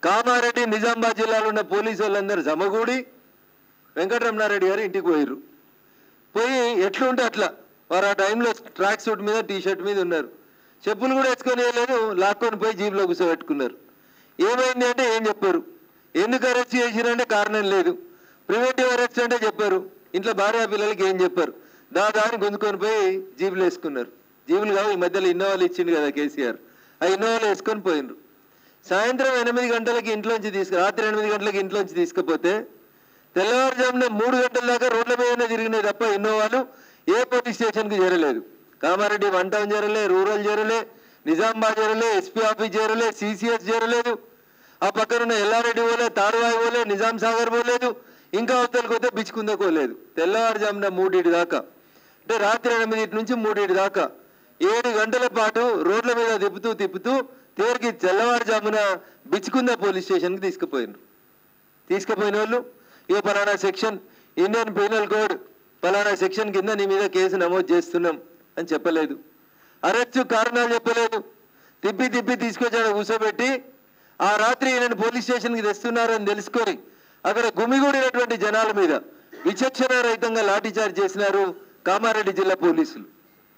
కామారెడ్డి నిజామాబాద్ జిల్లాలో ఉన్న పోలీసు వాళ్ళందరూ జమగూడి వెంకటరమణారెడ్డి గారు ఇంటికి పోయారు పోయి ఎట్లుంటే అట్లా వారు ఆ టైంలో ట్రాక్ సూట్ మీద టీ షర్ట్ మీద ఉన్నారు చెప్పులు కూడా వేసుకొని వెళ్ళలేదు లాక్కొని పోయి జీబులో కూర్చోబెట్టుకున్నారు ఏమైంది అంటే ఏం చెప్పారు ఎందుకు అరెస్ట్ చేసిరంటే కారణం లేదు ప్రివెంటివ్ అరెస్ట్ అంటే చెప్పారు ఇంట్లో భార్య పిల్లలకి ఏం చెప్పారు దాదాని గుంజుకొని పోయి జీబులు వేసుకున్నారు జీబులు కావు ఈ మధ్యలో ఇన్నోవాలు ఇచ్చిండు కదా కేసీఆర్ ఆ ఇన్నోవాలు వేసుకొని పోయినరు సాయంత్రం ఎనిమిది గంటలకి ఇంట్లోంచి తీసుకు రాత్రి ఎనిమిది గంటలకి ఇంట్లోంచి తీసుకుపోతే తెల్లవారుజామున మూడు గంటల దాకా రోడ్ల మీదనే తిరిగినాయి తప్ప ఇన్నోవాలు ఏ పోలీస్ స్టేషన్కి చేరలేదు కామారెడ్డి వన్ టౌన్ చేరలే రూరల్ చేరలే నిజామాబాద్ చేరలే ఎస్పీ ఆఫీస్ చేరలే సిసిఎస్ చేరలేదు ఆ పక్కనున్న ఎల్లారెడ్డి పోలే తారువాయి పోలే నిజాం సాగర్ పోలేదు ఇంకా అవతలకి పోతే బిచ్చుకుందకు పోలేదు తెల్లవారుజామున మూడింటి దాకా అంటే రాత్రి ఎనిమిది నుంచి మూడింటి దాకా ఏడు గంటల పాటు రోడ్ల మీద తిప్పుతూ తిప్పుతూ తీరికి తెల్లవారుజామున బిచ్చుకుంద పోలీస్ స్టేషన్కి తీసుకుపోయినారు తీసుకుపోయిన వాళ్ళు ఇక పలానా సెక్షన్ ఇండియన్ పీనల్ కోడ్ పలానా సెక్షన్ కింద నీ మీద కేసు నమోదు చేస్తున్నాం అని చెప్పలేదు అరెస్టు కారణాలు చెప్పలేదు తిప్పి తిప్పి తీసుకొచ్చాడు కూర్చోబెట్టి ఆ రాత్రి ఈయనను పోలీస్ స్టేషన్కి తెస్తున్నారని తెలుసుకొని అక్కడ గుమిగూడినటువంటి జనాల మీద విచక్షణ రహితంగా లాఠీచార్జ్ చేసినారు కామారెడ్డి జిల్లా పోలీసులు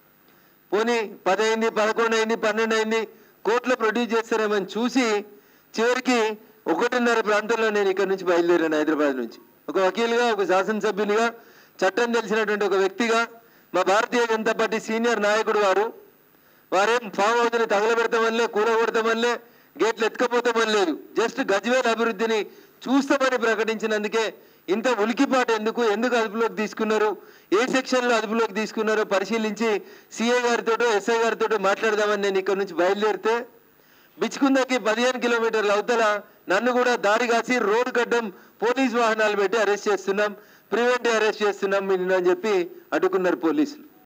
పోనీ పది అయింది పదకొండు అయింది పన్నెండు అయింది కోర్టులో ప్రొడ్యూస్ చేస్తారేమని చూసి చివరికి ఒకటిన్నర ప్రాంతంలో నేను ఇక్కడ నుంచి బయలుదేరాను హైదరాబాద్ నుంచి ఒక వకీలుగా ఒక శాసనసభ్యునిగా చట్టం తెలిసినటువంటి ఒక వ్యక్తిగా మా భారతీయ జనతా పార్టీ సీనియర్ నాయకుడు వారు వారేం ఫామ్ హౌస్ని తగలబెడతామనిలే కూలగొడతామనిలే గేట్లు ఎత్తుకపోతామని లేదు జస్ట్ గజ్వేల్ అభివృద్ధిని చూస్తామని ప్రకటించినందుకే ఇంత ఉలికిపాటు ఎందుకు ఎందుకు అదుపులోకి తీసుకున్నారు ఏ సెక్షన్లో అదుపులోకి తీసుకున్నారో పరిశీలించి సిఐ గారితోటో ఎస్ఐ గారితోటో మాట్లాడదామని నేను ఇక్కడ నుంచి బయలుదేరితే బిచ్చుకుందకి పదిహేను కిలోమీటర్ల అవతల నన్ను కూడా దారి కాసి రోడ్డు కడ్డం పోలీస్ వాహనాలు పెట్టి అరెస్ట్ చేస్తున్నాం ప్రివెంటివ్ అరెస్ట్ చేస్తున్నాం నిన్ను అని చెప్పి అడ్డుకున్నారు పోలీసులు